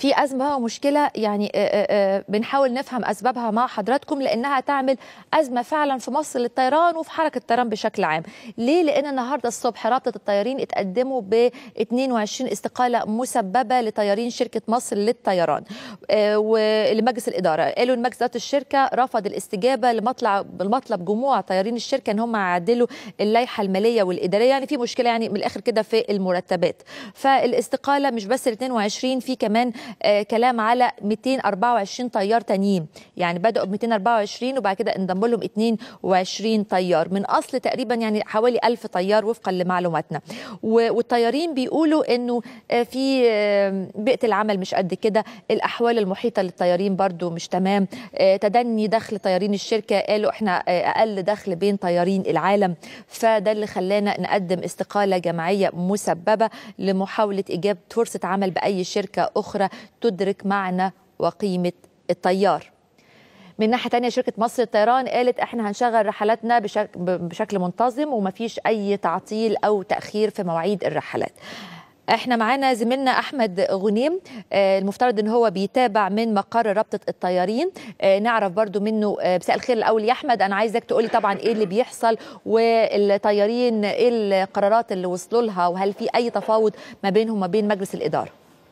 في ازمه ومشكله يعني آه، آه، آه، بنحاول نفهم اسبابها مع حضراتكم لانها تعمل ازمه فعلا في مصر للطيران وفي حركه الطيران بشكل عام ليه لان النهارده الصبح رابطه الطيارين اتقدموا ب 22 استقاله مسببه لطيارين شركه مصر للطيران آه، ولمجلس الاداره قالوا ان مجلس اداره الشركه رفض الاستجابه لمطلع لمطلب جموع طيارين الشركه ان هم يعدلوا اللائحه الماليه والاداريه يعني في مشكله يعني من الاخر كده في المرتبات فالاستقاله مش بس ال 22 في كمان آه، كلام على 224 طيار تانيين يعني بداوا ب 224 وبعد كده انضم لهم 22 طيار من اصل تقريبا يعني حوالي 1000 طيار وفقا لمعلوماتنا و- والطيارين بيقولوا انه آه، في آه، بيئه العمل مش قد كده الاحوال المحيطه للطيارين برضو مش تمام آه، تدني دخل طيارين الشركه قالوا احنا آه، اقل دخل بين طيارين العالم فده اللي خلانا نقدم استقاله جماعيه مسببه لمحاوله ايجاب فرصه عمل باي شركه اخرى تدرك معنى وقيمه الطيار من ناحيه تانية شركه مصر للطيران قالت احنا هنشغل رحلاتنا بشك- بشكل منتظم ومفيش اي تعطيل او تاخير في مواعيد الرحلات احنا معانا زميلنا احمد غنيم آه، المفترض ان هو بيتابع من مقر رابطه الطيارين آه، نعرف برضو منه آه، مساء الخير الاول يا احمد انا عايزك تقولي طبعا ايه اللي بيحصل والطيارين ايه القرارات اللي وصلوا لها وهل في اي تفاوض ما بينهم وما بين مجلس الاداره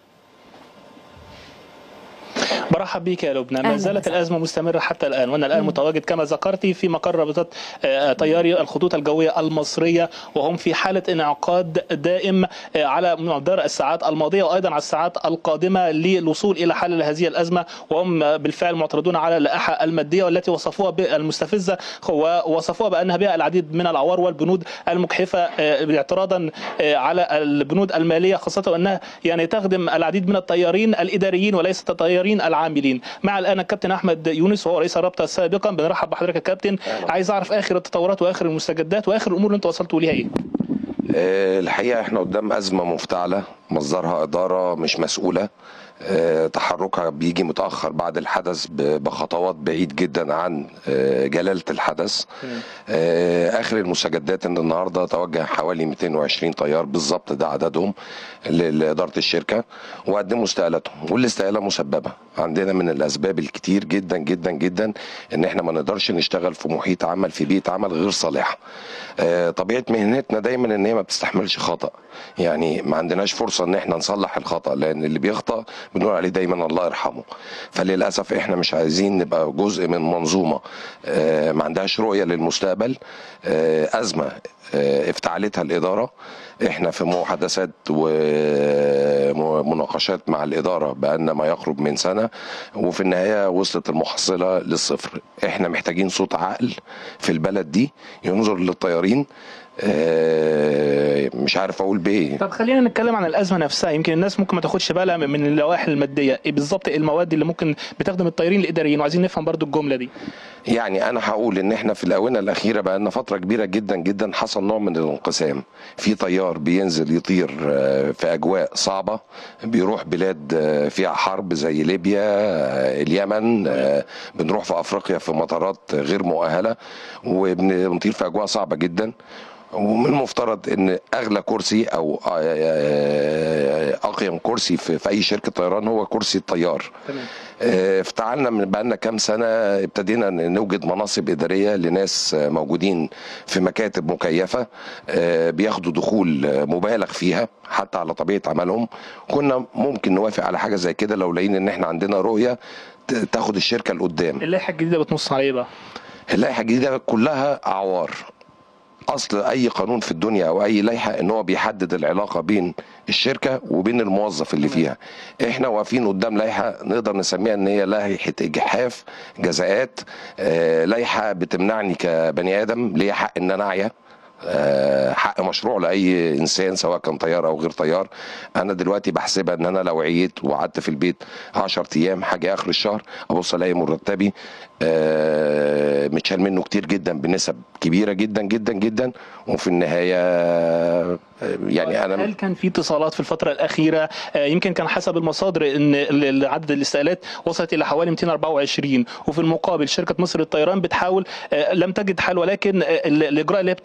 برحب بك يا لبنى أهلاً ما زالت وسهلاً. الازمه مستمره حتى الان وانا الان متواجد كما ذكرتي في مقر رابطه آه، طياري الخطوط الجويه المصريه وهم في حاله انعقاد دائم آه، على مدار الساعات الماضيه وايضا على الساعات القادمه للوصول الى حل هذه الازمه وهم آه، بالفعل معترضون على اللائحه الماديه والتي وصفوها بالمستفزه ووصفوها بانها بها العديد من العوار والبنود المجحفه آه، اعتراضا آه، على البنود الماليه خاصه وانها يعني تخدم العديد من الطيارين الاداريين وليست الطيارين العاملين مع الان الكابتن احمد يونس وهو رئيس الرابطه سابقا بنرحب بحضرتك يا كابتن عايز اعرف اخر التطورات واخر المستجدات واخر الامور اللي انتوا وصلتوا ليها ايه آه، الحقيقة احنا قدام أزمة مفتعلة مصدرها إدارة مش مسؤولة آه، تحركها بيجي متأخر بعد الحدث ب- بخطوات بعيد جدا عن آه، جلالة الحدث آه، آخر المستجدات إن النهاردة توجه حوالي 220 طيار بالظبط ده عددهم ل- لإدارة الشركة وقدموا استقالتهم والاستقالة مسببة عندنا من الأسباب الكتير جدا جدا جدا إن احنا ما نقدرش نشتغل في محيط عمل في بيئة عمل غير صالحة آه، طبيعة مهنتنا دايما إن هي ما بتستحملش خطأ يعني ما عندناش فرصة إن احنا نصلح الخطأ لأن اللي بيخطأ بنقول عليه دايما الله يرحمه فللأسف احنا مش عايزين نبقى جزء من منظومة آه، ما عندهاش رؤية للمستقبل آه، أزمة آه، افتعلتها الإدارة احنا في محادثات ومناقشات مع الإدارة بقالنا ما يقرب من سنة وفي النهاية وصلت المحصلة للصفر احنا محتاجين صوت عقل في البلد دي ينظر للطيارين آه، مش عارف اقول بايه طب خلينا نتكلم عن الازمه نفسها يمكن الناس ممكن ما تاخدش بالها من من اللوائح الماديه ايه بالظبط المواد اللي ممكن بتخدم الطيارين الاداريين وعايزين نفهم برضو الجمله دي يعني انا هقول ان احنا في الاونه الاخيره بقى لنا فتره كبيره جدا جدا حصل نوع من الانقسام في طيار بينزل يطير آه، في اجواء صعبه بيروح بلاد آه، فيها حرب زي ليبيا آه، اليمن آه، بنروح في افريقيا في مطارات غير مؤهله وبنطير في اجواء صعبه جدا ومن المفترض ان اغلى كرسي او آه، آه، اقيم كرسي في في اي شركه طيران هو كرسي الطيار تمام آه، افتعلنا من بقالنا كام سنه ابتدينا ن- نوجد مناصب اداريه لناس آه، موجودين في مكاتب مكيفه آه، بياخدوا دخول آه، مبالغ فيها حتى على طبيعه عملهم كنا ممكن نوافق على حاجه زي كده لو لقينا ان احنا عندنا رؤيه ت- تاخد الشركه لقدام اللائحه الجديده بتنص على ايه بقى اللائحه الجديده كلها اعوار اصل اي قانون في الدنيا او اي لائحه ان هو بيحدد العلاقه بين الشركه وبين الموظف اللي فيها احنا واقفين قدام لائحه نقدر نسميها ان هي لائحه اجحاف جزاءات آه، لائحه بتمنعني كبني ادم ليا حق ان انا اعيا آه، حق مشروع لاي انسان سواء كان طيار او غير طيار انا دلوقتي بحسبها ان انا لو عييت وقعدت في البيت 10 ايام حاجه اخر الشهر ابص الاقي مرتبي آه، متشال منه كتير جدا بنسب كبيره جدا جدا جدا وفي النهايه آه، يعني انا هل كان في اتصالات في الفتره الاخيره آه، يمكن كان حسب المصادر ان ال- ال- عدد الاستقالات وصلت الى حوالي 224 وفي المقابل شركه مصر للطيران بتحاول آه، لم تجد حل ولكن آه، ال- الاجراء اللي هي بتاخده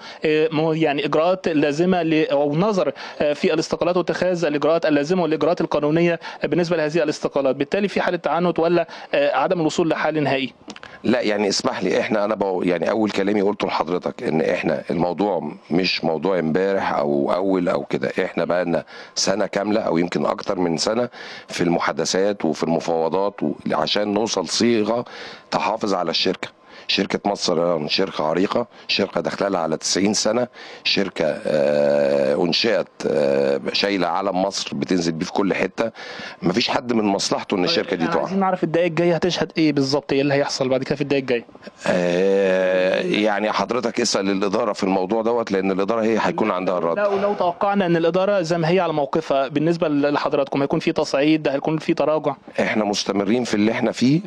يعني اجراءات لازمه او نظر في الاستقالات واتخاذ الاجراءات اللازمه والاجراءات القانونيه بالنسبه لهذه الاستقالات بالتالي في حاله تعنت ولا عدم الوصول لحل نهائي لا يعني اسمح لي احنا انا بقى يعني اول كلامي قلته لحضرتك ان احنا الموضوع مش موضوع امبارح او اول او كده احنا بقى لنا سنه كامله او يمكن اكتر من سنه في المحادثات وفي المفاوضات عشان نوصل صيغه تحافظ على الشركه شركة مصر شركة عريقة شركة داخلة على 90 سنة شركة أنشئت شايلة علم مصر بتنزل بيه في كل حتة مفيش حد من مصلحته إن الشركة دي تقع عايزين نعرف الدقائق الجاية هتشهد إيه بالظبط إيه اللي هيحصل بعد كده في الدقائق الجاية آه يعني حضرتك اسأل الإدارة في الموضوع دوت لأن الإدارة هي هيكون عندها الرد لو لو توقعنا إن الإدارة زي ما هي على موقفها بالنسبة لحضراتكم هيكون في تصعيد هيكون في تراجع إحنا مستمرين في اللي إحنا فيه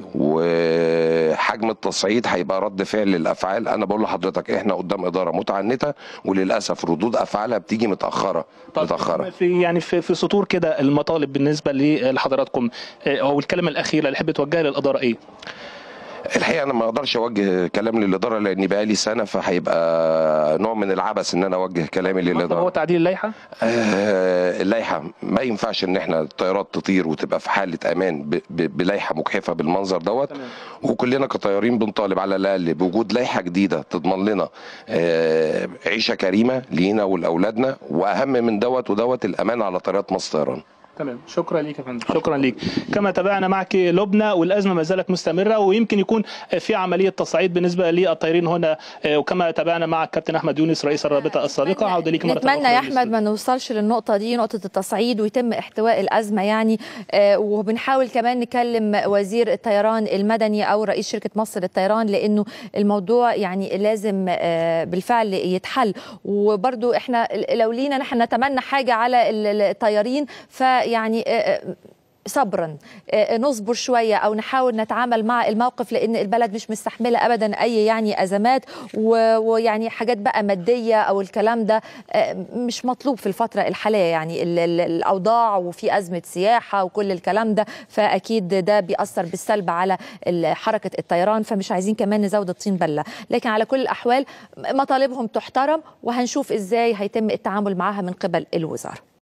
وحجم التصعيد هيبقى رد فعل للافعال انا بقول لحضرتك احنا قدام اداره متعنته وللاسف ردود افعالها بتيجي متاخره طب متاخره في يعني في, في سطور كده المطالب بالنسبه لحضراتكم او الكلمه الاخيره اللي حابب توجهها للاداره ايه الحقيقه انا ما اقدرش اوجه كلام للاداره لاني بقى لي سنه فهيبقى نوع من العبث ان انا اوجه كلامي للاداره هو تعديل اللائحه آه اللائحه ما ينفعش ان احنا الطيارات تطير وتبقى في حاله امان ب- ب- بلائحه مجحفه بالمنظر دوت تمام. وكلنا كطيارين بنطالب على الاقل بوجود لائحه جديده تضمن لنا آه عيشه كريمه لينا ولاولادنا واهم من دوت ودوت الامان على طيارات مصر طيران تمام شكرا ليك يا فندم شكرا ليك كما تابعنا معك لبنى والازمه ما زالت مستمره ويمكن يكون في عمليه تصعيد بالنسبه للطيارين هنا وكما تابعنا مع الكابتن احمد يونس رئيس الرابطه السابقه عوده ليك مره نتمنى أخرى يا للاستوديو. احمد ما نوصلش للنقطه دي نقطه التصعيد ويتم احتواء الازمه يعني آه، وبنحاول كمان نكلم وزير الطيران المدني او رئيس شركه مصر للطيران لانه الموضوع يعني لازم آه، بالفعل يتحل وبرضو احنا لو لينا نحن نتمنى حاجه على ال- ال- الطيارين فيعني آه، آه، صبرا آه، نصبر شويه او نحاول نتعامل مع الموقف لان البلد مش مستحمله ابدا اي يعني ازمات و- ويعني حاجات بقى ماديه او الكلام ده آه، مش مطلوب في الفتره الحاليه يعني ال- ال- الاوضاع وفي ازمه سياحه وكل الكلام ده فاكيد ده بيأثر بالسلب على ال- حركه الطيران فمش عايزين كمان نزود الطين بله لكن على كل الاحوال مطالبهم تحترم وهنشوف ازاي هيتم التعامل معها من قبل الوزاره